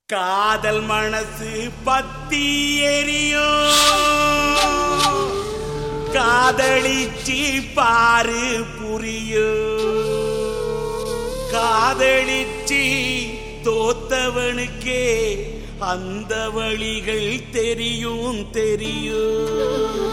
காதல் மனசு பத்தி எரியும் காதலிச்சி பாரு புரியும் காதலிச்சி தோத்தவனுக்கே அந்த வழிகள் தெரியும் தெரியும்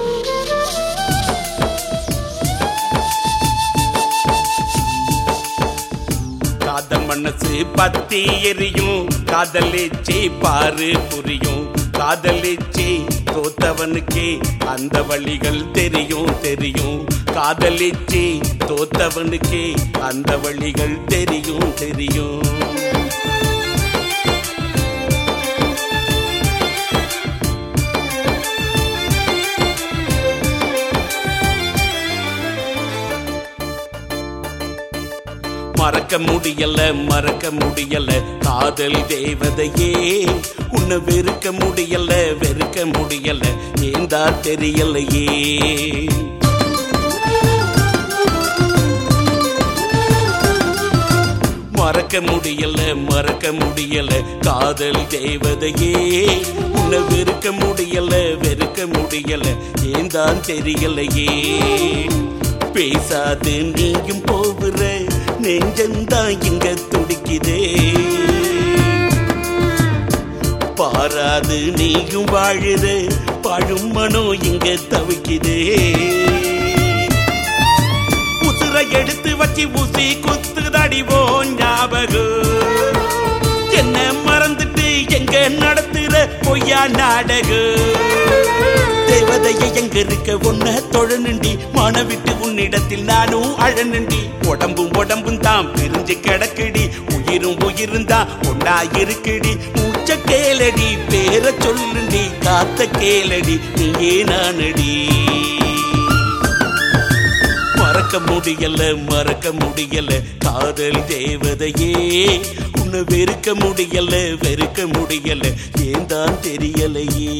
காதல் மனசு பத்தி எரியும் காதலிச்சி பாரு புரியும் காதலிச்சி தோத்தவனுக்கே அந்த வழிகள் தெரியும் தெரியும் காதலிச்சி தோத்தவனுக்கே அந்த வழிகள் தெரியும் தெரியும் மறக்க முடியல மறக்க முடியல காதல் தேவதையே உன்னை வெறுக்க முடியல வெறுக்க முடியல ஏந்தா தெரியலையே மறக்க முடியல மறக்க முடியல காதல் தேவதையே உன்னை வெறுக்க முடியல வெறுக்க முடியல ஏந்தான் தெரியலையே பேசாது நீயும் போகிற நெஞ்சந்தான் இங்க துடிக்குதே பாராது நீயும் வாழுற பழும் மனோ இங்க தவிக்குதே உசுர எடுத்து வச்சு ஊசி குத்துதடிவோ ஞாபகம் என்ன மறந்துட்டு எங்க நடத்துற பொய்யா நாடகம் தேவதையை எங்க இருக்க உன்ன தொழனுண்டி மனவிட்டு உன்னிடத்தில் நானும் அழனுண்டி உடம்பும் உடம்பும் தான் பிரிஞ்சு கிடக்குடி உயிரும் உயிரும் தான் ஒன்னா இருக்குடி மூச்ச கேளடி பேர சொல்லுண்டி காத்த கேளடி நீயே நானடி மறக்க முடியல மறக்க முடியல காதல் தேவதையே உன்னை வெறுக்க முடியல வெறுக்க முடியல ஏன் தான் தெரியலையே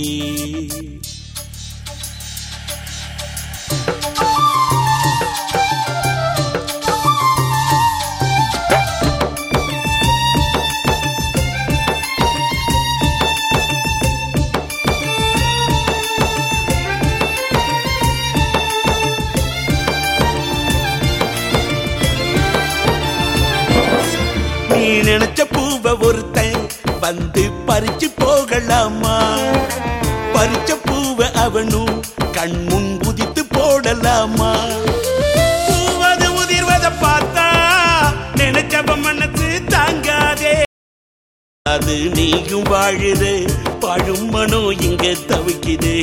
நீ நினைச்ச பூவ ஒருத்தன் வந்து பறிச்சு போகலாமா பறிச்ச பூவ அவனும் கண் முன் உதித்து போடலாமா பூவது உதிர்வத பார்த்தா நினைச்சவ மனசு தாங்காதே அது நீயும் வாழுற பழும் மனோ இங்க தவிக்குதே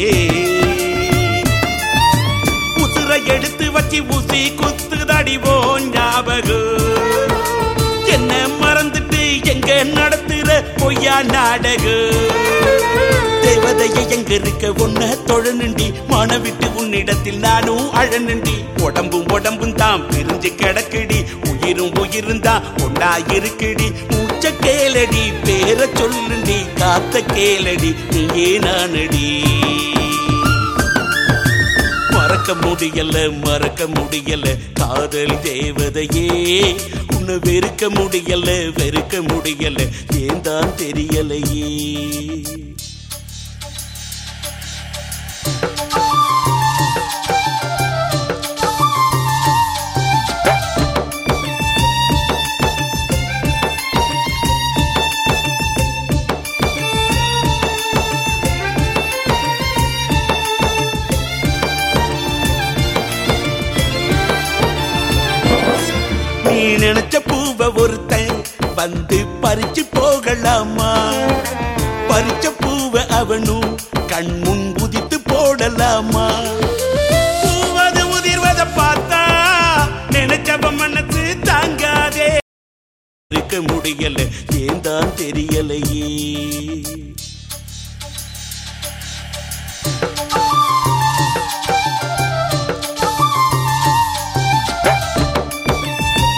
உசுர எடுத்து வச்சு ஊசி குத்துதடிவோ ஞாபகம் என்ன மறந்துட்டு எங்க நடத்துற பொய்யா நாடகம் தேவதையை எங்க இருக்க உன்ன தொழனுண்டி மனவிட்டு உன்னிடத்தில் நானும் அழனுண்டி உடம்பும் உடம்பும் தான் பிரிஞ்சு கிடக்குடி உயிரும் உயிரும் தான் ஒன்னா இருக்குடி மூச்ச கேளடி பேர சொல்லுண்டி காத்த கேளடி நீயே நானடி மறக்க முடியல மறக்க முடியல காதல் தேவதையே உன்னை வெறுக்க முடியல வெறுக்க முடியல ஏன் தான் தெரியலையே நீ நினைச்ச பூவ ஒருத்தன் வந்து பறிச்சு போகலாமா பறிச்ச பூவ அவனும் கண் முன் உதித்து போடலாமா பூவது உதிர்வத பார்த்தா நினைச்சவ மனசு தாங்காதே இருக்க முடியல ஏன் தான் தெரியலையே